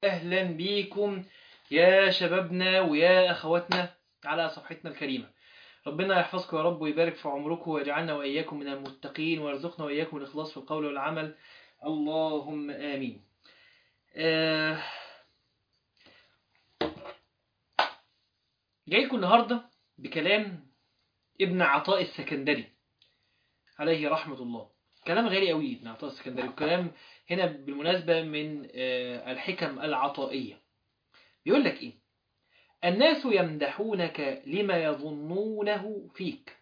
أهلا بيكم يا شبابنا ويا أخواتنا على صفحتنا الكريمة ربنا يحفظكم يا رب ويبارك في عمركم ويجعلنا وإياكم من المتقين ويرزقنا وإياكم الإخلاص في القول والعمل اللهم آمين آه جايكم النهاردة بكلام ابن عطاء السكندري عليه رحمة الله كلام غالي قوي ابن عطاء السكندري وكلام هنا بالمناسبة من آه الحكم العطائية بيقول لك إيه الناس يمدحونك لما يظنونه فيك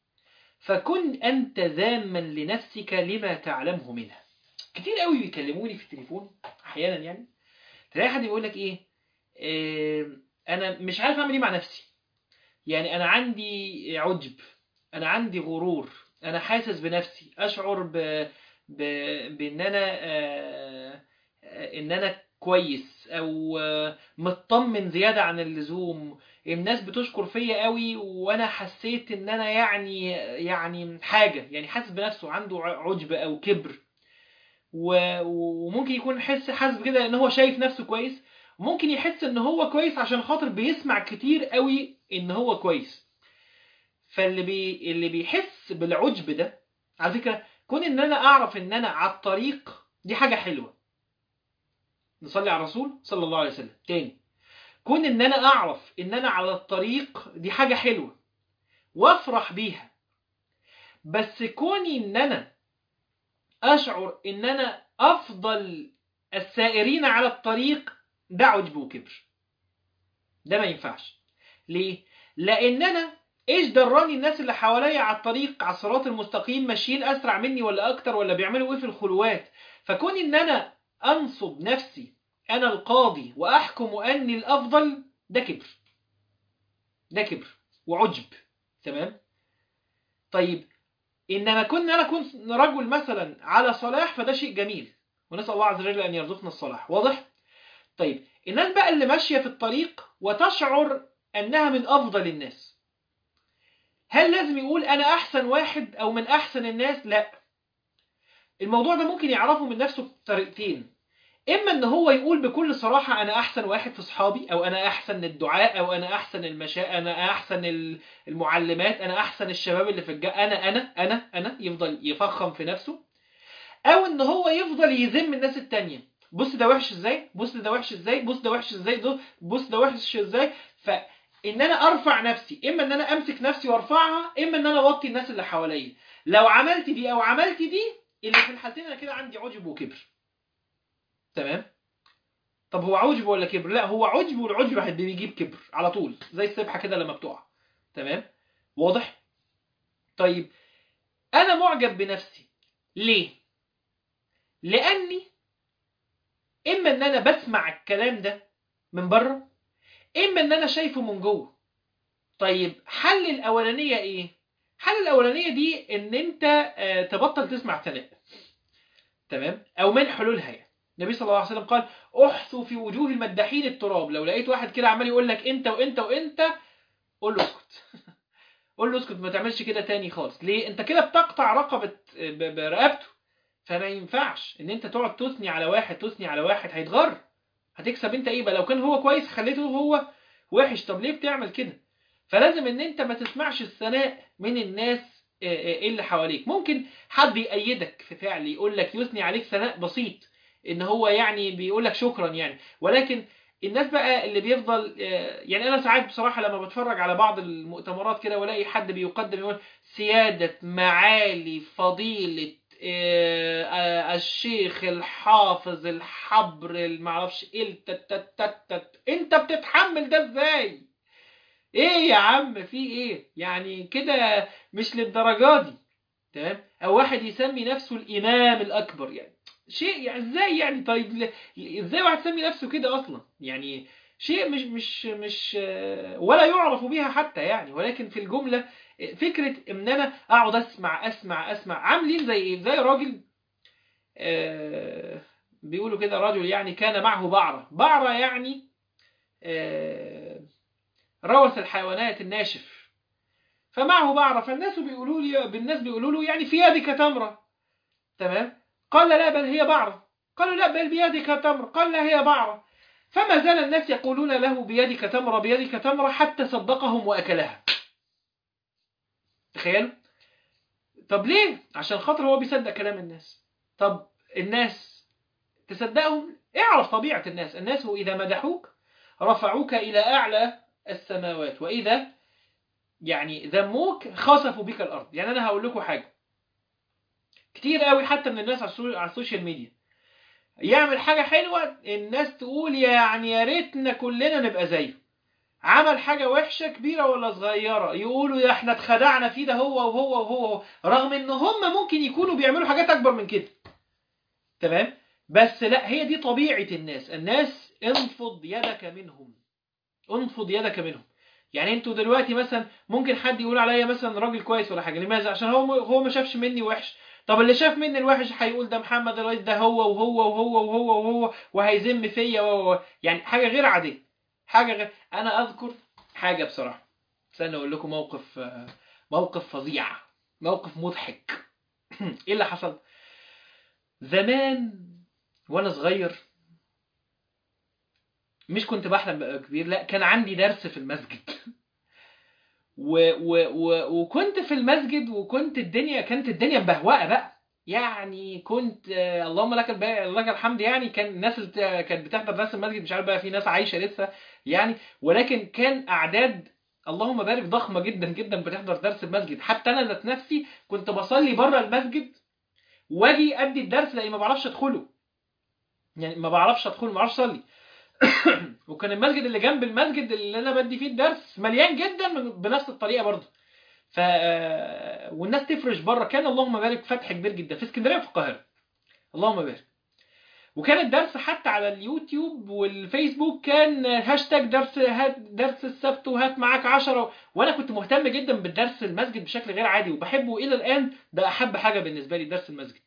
فكن أنت ذاما لنفسك لما تعلمه منها كتير قوي بيكلموني في التليفون أحيانا يعني تلاقي حد يقول لك إيه آه أنا مش عارف أعمل إيه مع نفسي يعني أنا عندي عجب أنا عندي غرور أنا حاسس بنفسي أشعر ب... ب... بإن أنا آه... إن أنا كويس أو آه... مطمن زيادة عن اللزوم الناس بتشكر فيا قوي وأنا حسيت إن أنا يعني يعني حاجة يعني حاسس بنفسه عنده عجب أو كبر و... وممكن يكون حس حاسس كده إن هو شايف نفسه كويس ممكن يحس إن هو كويس عشان خاطر بيسمع كتير قوي إن هو كويس فاللي بي اللي بيحس بالعجب ده على فكره كون ان انا اعرف ان انا على الطريق دي حاجه حلوه نصلي على الرسول صلى الله عليه وسلم تاني كون ان انا اعرف ان انا على الطريق دي حاجه حلوه وافرح بيها بس كوني ان انا اشعر ان انا افضل السائرين على الطريق ده عجب وكبر ده ما ينفعش ليه لان انا ايش دراني الناس اللي حواليا على الطريق على الصراط المستقيم ماشيين اسرع مني ولا اكتر ولا بيعملوا ايه في الخلوات فكون ان انا انصب نفسي انا القاضي واحكم اني الافضل ده كبر ده كبر وعجب تمام طيب انما كنا انا كنت رجل مثلا على صلاح فده شيء جميل ونسال الله عز وجل ان يرزقنا الصلاح واضح طيب الناس بقى اللي ماشيه في الطريق وتشعر انها من افضل الناس هل لازم يقول انا احسن واحد او من احسن الناس لا الموضوع ده ممكن يعرفه من نفسه بطريقتين اما ان هو يقول بكل صراحة انا احسن واحد في اصحابي او انا احسن الدعاء او انا احسن المشاء انا احسن المعلمات انا احسن الشباب اللي في الجا انا انا انا انا يفضل يفخم في نفسه او ان هو يفضل يذم الناس التانية بص ده وحش ازاي بص ده وحش ازاي بص ده وحش ازاي ده بص ده وحش ازاي ف ان انا ارفع نفسي اما ان انا امسك نفسي وارفعها اما ان انا اوطي الناس اللي حواليا لو عملت دي او عملت دي اللي في الحالتين انا كده عندي عجب وكبر تمام طب هو عجب ولا كبر لا هو عجب والعجب بيجيب كبر على طول زي السبحه كده لما بتقع تمام واضح طيب انا معجب بنفسي ليه لاني اما ان انا بسمع الكلام ده من بره اما ان انا شايفه من جوه طيب حل الاولانيه ايه حل الاولانيه دي ان انت تبطل تسمع ثناء تمام او من حلولها يعني النبي صلى الله عليه وسلم قال احثوا في وجوه المداحين التراب لو لقيت واحد كده عمال يقول لك انت وانت وانت قول له اسكت قول له اسكت ما تعملش كده تاني خالص ليه انت كده بتقطع رقبه برقبته فما ينفعش ان انت تقعد تثني على واحد تثني على واحد هيتغر هتكسب انت ايه بقى لو كان هو كويس خليته هو وحش طب ليه بتعمل كده فلازم ان انت ما تسمعش الثناء من الناس اللي حواليك ممكن حد يأيدك في فعل يقول لك يثني عليك ثناء بسيط ان هو يعني بيقول لك شكرا يعني ولكن الناس بقى اللي بيفضل يعني انا ساعات بصراحه لما بتفرج على بعض المؤتمرات كده والاقي حد بيقدم يقول سياده معالي فضيله الشيخ الحافظ الحبر المعرفش ايه انت بتتحمل ده ازاي ايه يا عم في ايه يعني كده مش للدرجه دي تمام او واحد يسمي نفسه الامام الاكبر يعني شيء يعني ازاي يعني طيب ازاي واحد يسمي نفسه كده اصلا يعني شيء مش مش مش ولا يعرف بها حتى يعني ولكن في الجمله فكرة ان انا اقعد اسمع اسمع اسمع عاملين زي ايه زي راجل آه بيقولوا كده رجل يعني كان معه بعرة بعرة يعني آه روث الحيوانات الناشف فمعه بعرة فالناس بيقولوا لي بالناس بيقولوا له يعني في يدك تمرة تمام قال لا بل هي بعرة قالوا لا بل بيدك تمر قال لا هي بعرة فما زال الناس يقولون له بيدك تمرة بيدك تمرة حتى صدقهم وأكلها تخيل طب ليه عشان خاطر هو بيصدق كلام الناس طب الناس تصدقهم اعرف طبيعة الناس الناس إذا مدحوك رفعوك إلى أعلى السماوات وإذا يعني ذموك خسفوا بك الأرض يعني أنا هقول لكم حاجة كتير قوي حتى من الناس على السو- على السوشيال ميديا يعمل حاجة حلوة الناس تقول يعني يا ريتنا كلنا نبقى زيه عمل حاجة وحشة كبيرة ولا صغيرة يقولوا يا احنا اتخدعنا فيه ده هو وهو وهو رغم ان هم ممكن يكونوا بيعملوا حاجات اكبر من كده تمام بس لا هي دي طبيعة الناس الناس انفض يدك منهم انفض يدك منهم يعني انتوا دلوقتي مثلا ممكن حد يقول عليا مثلا راجل كويس ولا حاجة لماذا عشان هو هو ما شافش مني وحش طب اللي شاف مني الوحش هيقول ده محمد الرئيس ده هو وهو وهو وهو وهو وهيذم فيا وهو يعني حاجة غير عادية حاجة غير انا اذكر حاجة بصراحة استنى اقول لكم موقف آه، موقف فظيع موقف مضحك ايه اللي حصل زمان وانا صغير مش كنت بحلم بقى كبير لا كان عندي درس في المسجد و و و وكنت في المسجد وكنت الدنيا كانت الدنيا مبهوقه بقى يعني كنت آه، اللهم لك الب- لك الحمد يعني كان الناس اللي بت- كانت بتحضر درس المسجد مش عارف بقى في ناس عايشه لسه يعني ولكن كان اعداد اللهم بارك ضخمه جدا جدا بتحضر درس المسجد حتى انا ذات نفسي كنت بصلي بره المسجد واجي ادي الدرس لاني ما بعرفش ادخله يعني ما بعرفش ادخله ما بعرفش اصلي وكان المسجد اللي جنب المسجد اللي انا بدي فيه الدرس مليان جدا من- بنفس الطريقه برضه ف والناس تفرش بره كان اللهم بارك فتح كبير جدا في اسكندريه وفي القاهره اللهم بارك وكان الدرس حتى على اليوتيوب والفيسبوك كان هاشتاج درس هات درس السبت وهات معاك عشرة وانا كنت مهتم جدا بالدرس المسجد بشكل غير عادي وبحبه الى الان ده احب حاجه بالنسبه لي درس المسجد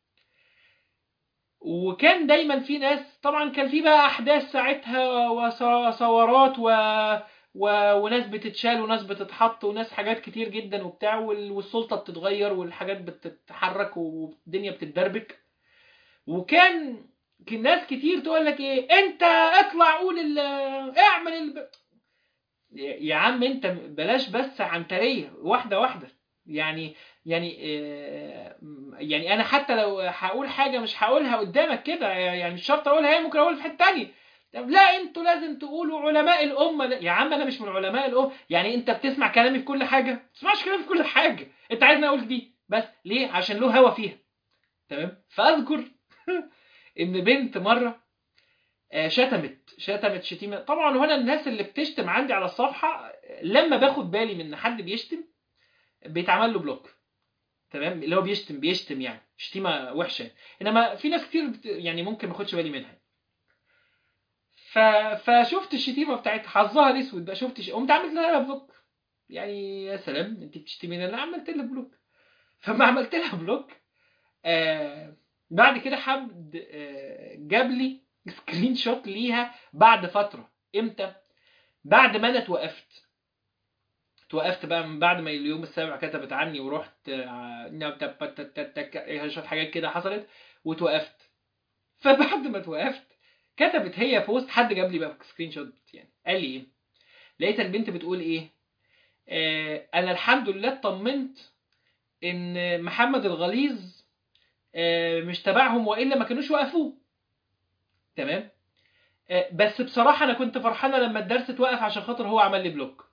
وكان دايما في ناس طبعا كان في بقى احداث ساعتها وثورات و... و... وناس بتتشال وناس بتتحط وناس حاجات كتير جدا وبتاع وال... والسلطه بتتغير والحاجات بتتحرك والدنيا بتتدربك وكان كان ناس كتير تقول لك ايه انت اطلع قول ال... اعمل ال... يا عم انت بلاش بس عنتريه واحده واحده يعني يعني آه، يعني انا حتى لو هقول حاجه مش هقولها قدامك كده يعني مش شرط اقولها هي ممكن اقولها في حته تانية طب لا انتوا لازم تقولوا علماء الامه لا. يا عم انا مش من علماء الامه يعني انت بتسمع كلامي في كل حاجه ما تسمعش كلامي في كل حاجه انت عايزني اقول دي بس ليه عشان له هوا فيها تمام فاذكر ان بنت مره آه، شتمت شتمت شتيمه طبعا هنا الناس اللي بتشتم عندي على الصفحه لما باخد بالي من إن حد بيشتم بيتعمل له بلوك تمام اللي هو بيشتم بيشتم يعني شتيمه وحشه انما في ناس كتير بت... يعني ممكن ما اخدش بالي منها ف... فشفت الشتيمه بتاعتها حظها الاسود بقى شفت ش... قمت عملت لها بلوك يعني يا سلام انت بتشتميني انا عملت لها بلوك فما عملت لها بلوك آه بعد كده حد آه جاب لي سكرين شوت ليها بعد فتره امتى بعد ما انا اتوقفت توقفت بقى من بعد ما اليوم السابع كتبت عني ورحت آه، نب- تك- تك- تك- تك- شوية حاجات كده حصلت وتوقفت فبعد ما توقفت كتبت هي بوست حد جاب لي بقى سكرين شوت يعني قال لي ايه لقيت البنت بتقول ايه آه انا الحمد لله اطمنت ان محمد الغليظ آه مش تبعهم والا ما كانوش وقفوه تمام آه بس بصراحه انا كنت فرحانه لما الدرس اتوقف عشان خاطر هو عمل لي بلوك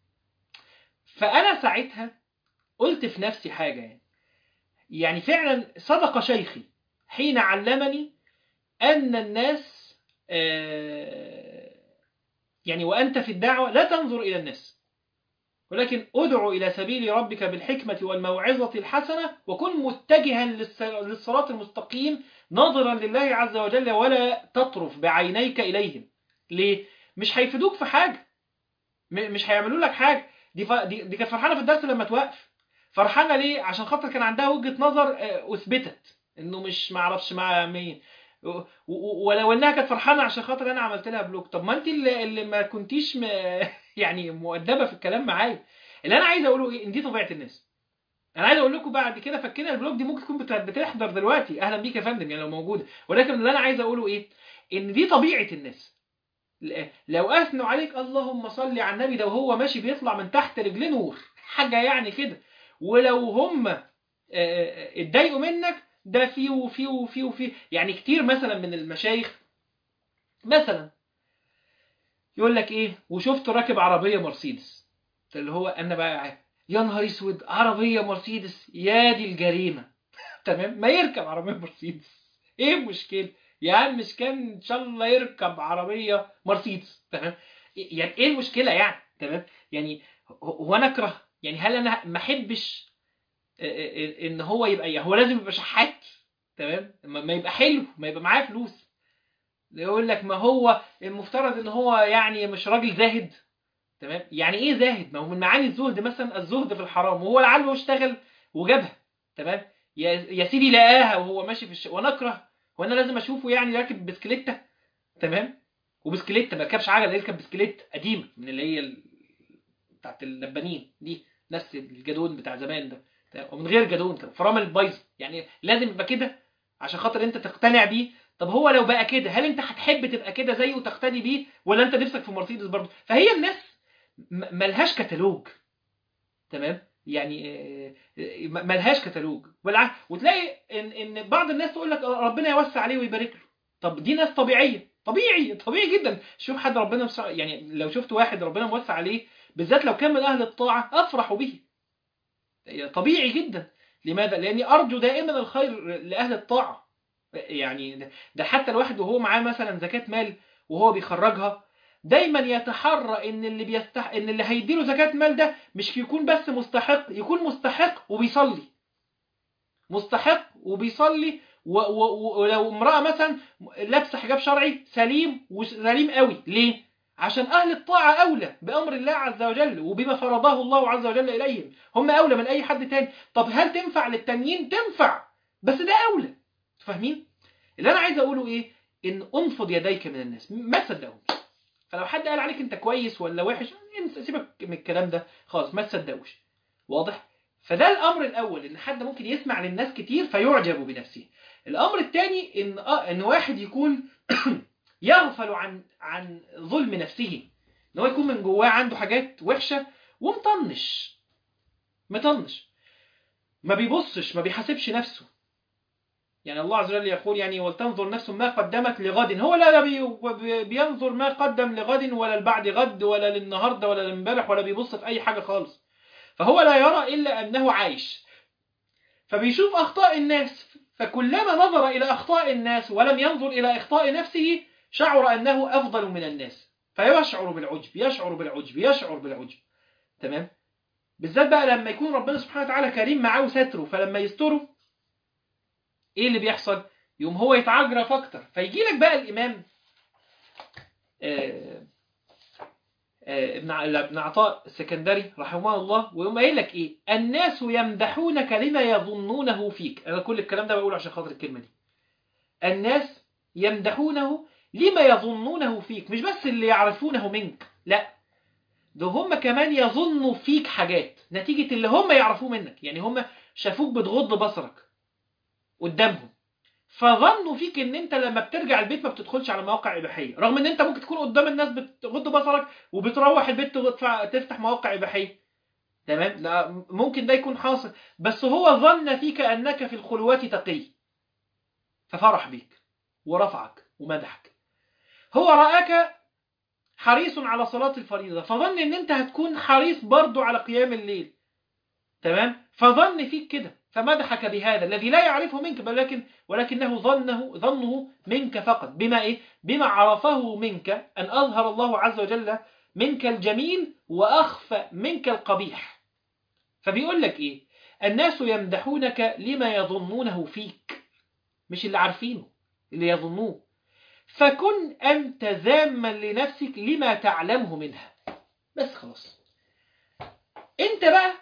فانا ساعتها قلت في نفسي حاجه يعني يعني فعلا صدق شيخي حين علمني ان الناس آه، يعني وانت في الدعوه لا تنظر الى الناس ولكن ادع الى سبيل ربك بالحكمه والموعظه الحسنه وكن متجها للس- للصراط المستقيم ناظرا لله عز وجل ولا تطرف بعينيك اليهم ليه مش هيفيدوك في حاجه م- مش هيعملوا لك حاجه دي ف... دي, دي كانت فرحانه في الدرس لما توقف فرحانه ليه عشان خاطر كان عندها وجهه نظر آه، اثبتت انه مش ما اعرفش مع مين و- و- ولو انها كانت فرحانه عشان خاطر انا عملت لها بلوك طب ما انت اللي, اللي ما كنتيش م... يعني مؤدبه في الكلام معايا اللي انا عايز اقوله ايه ان دي طبيعه الناس انا عايز اقول لكم بعد كده فكنا البلوك دي ممكن تكون بت- بتحضر دلوقتي اهلا بيك يا فندم يعني لو موجوده ولكن اللي انا عايز اقوله ايه ان دي طبيعه الناس ل- لو اثنوا عليك اللهم صل على النبي ده وهو ماشي بيطلع من تحت رجليه نور حاجه يعني كده ولو هم آه، آه، اتضايقوا منك ده في وفي وفي وفي يعني كتير مثلا من المشايخ مثلا يقول لك ايه وشفت راكب عربيه مرسيدس اللي هو انا بقى يا نهار اسود عربيه مرسيدس يا دي الجريمه تمام ما يركب عربيه مرسيدس ايه المشكله يا عم مش كان ان شاء الله يركب عربيه مرسيدس تمام يعني ايه المشكله يعني تمام يعني هو انا اكره يعني هل انا ما احبش ان هو يبقى هو لازم يبقى شحات تمام ما ما يبقى حلو ما يبقى معاه فلوس يقول لك ما هو المفترض ان هو يعني مش راجل زاهد تمام يعني ايه زاهد ما هو من معاني الزهد مثلا الزهد في الحرام وهو لعله اشتغل وجابها تمام يا يا سيدي لقاها وهو ماشي في الش... وانا اكره وانا لازم اشوفه يعني راكب بسكليته تمام وبسكليته ما ركبش عجله يركب بسكليت قديمه من اللي هي ال... بتاعت اللبانين دي نفس الجدون بتاع زمان ده تمام؟ ومن غير جدون كده فرامل بايظه يعني لازم يبقى كده عشان خاطر انت تقتنع بيه طب هو لو بقى كده هل انت هتحب تبقى كده زيه وتقتدي بيه ولا انت نفسك في مرسيدس برضه فهي الناس م- ملهاش كتالوج تمام يعني آه، آه، م- ملهاش كتالوج بالعكس وتلاقي ان ان بعض الناس تقول لك ربنا يوسع عليه ويبارك له طب دي ناس طبيعيه طبيعي طبيعي جدا شوف حد ربنا مسع... يعني لو شفت واحد ربنا موسع عليه بالذات لو كان من اهل الطاعه افرح به طبيعي جدا لماذا لاني ارجو دائما الخير لاهل الطاعه يعني ده- ده حتى الواحد وهو معاه مثلا زكاه مال وهو بيخرجها دايما يتحرى ان اللي بيستح ان اللي هيديله زكاه مال ده مش يكون بس مستحق يكون مستحق وبيصلي مستحق وبيصلي و- و- و- ولو امراه مثلا لابسه حجاب شرعي سليم وسليم قوي ليه عشان اهل الطاعه اولى بامر الله عز وجل وبما فرضه الله عز وجل اليهم هم اولى من اي حد تاني طب هل تنفع للتانيين تنفع بس ده اولى فاهمين اللي انا عايز اقوله ايه ان انفض يديك من الناس ما تصدقهمش فلو حد قال عليك انت كويس ولا وحش انسى- سيبك من الكلام ده خالص ما تصدقوش واضح فده الامر الاول ان حد ممكن يسمع للناس كتير فيعجب بنفسه الامر الثاني ان اه ان واحد يكون يغفل عن عن ظلم نفسه ان هو يكون من جواه عنده حاجات وحشه ومطنش مطنش ما بيبصش ما بيحاسبش نفسه يعني الله عز وجل يقول يعني ولتنظر نفس ما قدمت لغد هو لا لا بي- بينظر ما قدم لغد ولا لبعد غد ولا للنهارده ولا لامبارح ولا بيبص في اي حاجه خالص فهو لا يرى الا انه عايش فبيشوف اخطاء الناس فكلما نظر الى اخطاء الناس ولم ينظر الى اخطاء نفسه شعر انه افضل من الناس فيشعر بالعجب يشعر بالعجب يشعر بالعجب تمام بالذات بقى لما يكون ربنا سبحانه وتعالى كريم معاه وستره فلما يستره ايه اللي بيحصل يوم هو يتعجرف اكتر فيجي لك بقى الامام آه، آه، ابن ع- ابن عطاء السكندري رحمه الله ويقوم قايل لك ايه الناس يمدحونك لما يظنونه فيك انا كل الكلام ده بقوله عشان خاطر الكلمه دي الناس يمدحونه لما يظنونه فيك مش بس اللي يعرفونه منك لا ده هم كمان يظنوا فيك حاجات نتيجة اللي هم يعرفوه منك يعني هم شافوك بتغض بصرك قدامهم فظنوا فيك ان انت لما بترجع البيت ما بتدخلش على مواقع اباحيه رغم ان انت ممكن تكون قدام الناس بتغض بصرك وبتروح البيت تدفع- تفتح مواقع اباحيه تمام لا ممكن ده يكون حاصل بس هو ظن فيك انك في الخلوات تقي ففرح بيك ورفعك ومدحك هو رآك حريص على صلاة الفريضة فظن ان انت هتكون حريص برضو على قيام الليل تمام فظن فيك كده فمدحك بهذا الذي لا يعرفه منك ولكن ولكنه ظنه ظنه منك فقط بما ايه بما عرفه منك ان اظهر الله عز وجل منك الجميل واخفى منك القبيح فبيقول لك ايه الناس يمدحونك لما يظنونه فيك مش اللي عارفينه اللي يظنوه فكن أنت ذاما لنفسك لما تعلمه منها بس خلاص انت بقى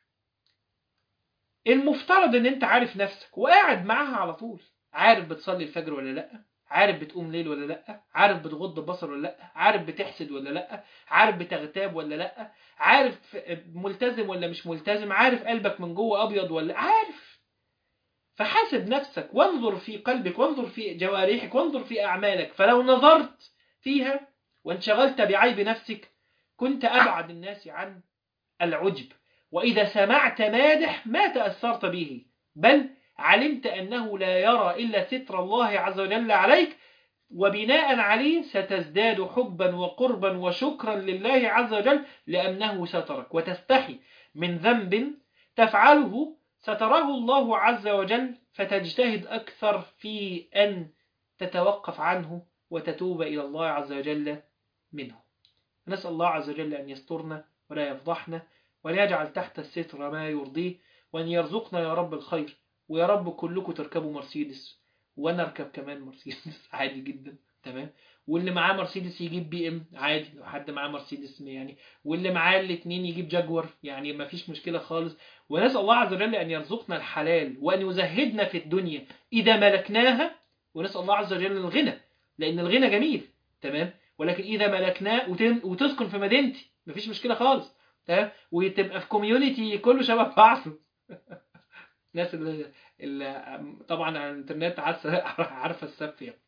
المفترض ان انت عارف نفسك وقاعد معاها على طول عارف بتصلي الفجر ولا لا عارف بتقوم ليل ولا لا عارف بتغض البصر ولا لا عارف بتحسد ولا لا عارف بتغتاب ولا لا عارف ملتزم ولا مش ملتزم عارف قلبك من جوه ابيض ولا عارف فحاسب نفسك وانظر في قلبك وانظر في جوارحك وانظر في أعمالك فلو نظرت فيها وانشغلت بعيب نفسك كنت أبعد الناس عن العجب وإذا سمعت مادح ما تأثرت به بل علمت أنه لا يرى إلا ستر الله عز وجل عليك وبناء عليه ستزداد حبا وقربا وشكرا لله عز وجل لأنه سترك وتستحي من ذنب تفعله ستره الله عز وجل فتجتهد أكثر في أن تتوقف عنه وتتوب إلى الله عز وجل منه نسأل الله عز وجل أن يسترنا ولا يفضحنا ولا يجعل تحت الستر ما يرضيه وأن يرزقنا يا رب الخير ويا رب كلكم تركبوا مرسيدس وانا اركب كمان مرسيدس عادي جدا تمام واللي معاه مرسيدس يجيب بي ام عادي لو حد معاه مرسيدس يعني واللي معاه الاثنين يجيب جاكور يعني ما فيش مشكله خالص ونسال الله عز وجل ان يرزقنا الحلال وان يزهدنا في الدنيا اذا ملكناها ونسال الله عز وجل الغنى لان الغنى جميل تمام ولكن اذا ملكناه وتسكن في مدينتي مفيش مشكله خالص تمام وتبقى في كوميونتي كله شبه بعضه الناس اللي, اللي طبعا على الانترنت عارفه عارفه السب يعني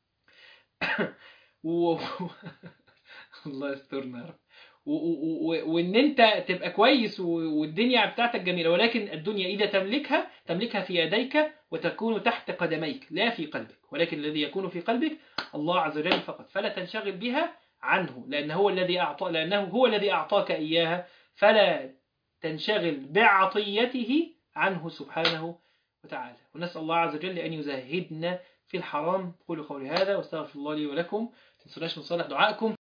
و... الله يسترنا يا رب وان انت تبقى كويس والدنيا بتاعتك جميله ولكن الدنيا اذا تملكها تملكها في يديك وتكون تحت قدميك لا في قلبك ولكن الذي يكون في قلبك الله عز وجل فقط فلا تنشغل بها عنه لانه هو الذي اعطى لانه هو الذي اعطاك اياها فلا تنشغل بعطيته عنه سبحانه وتعالى ونسأل الله عز وجل أن يزهدنا في الحرام قولوا قولي هذا واستغفر الله لي ولكم تنسوناش من صالح دعائكم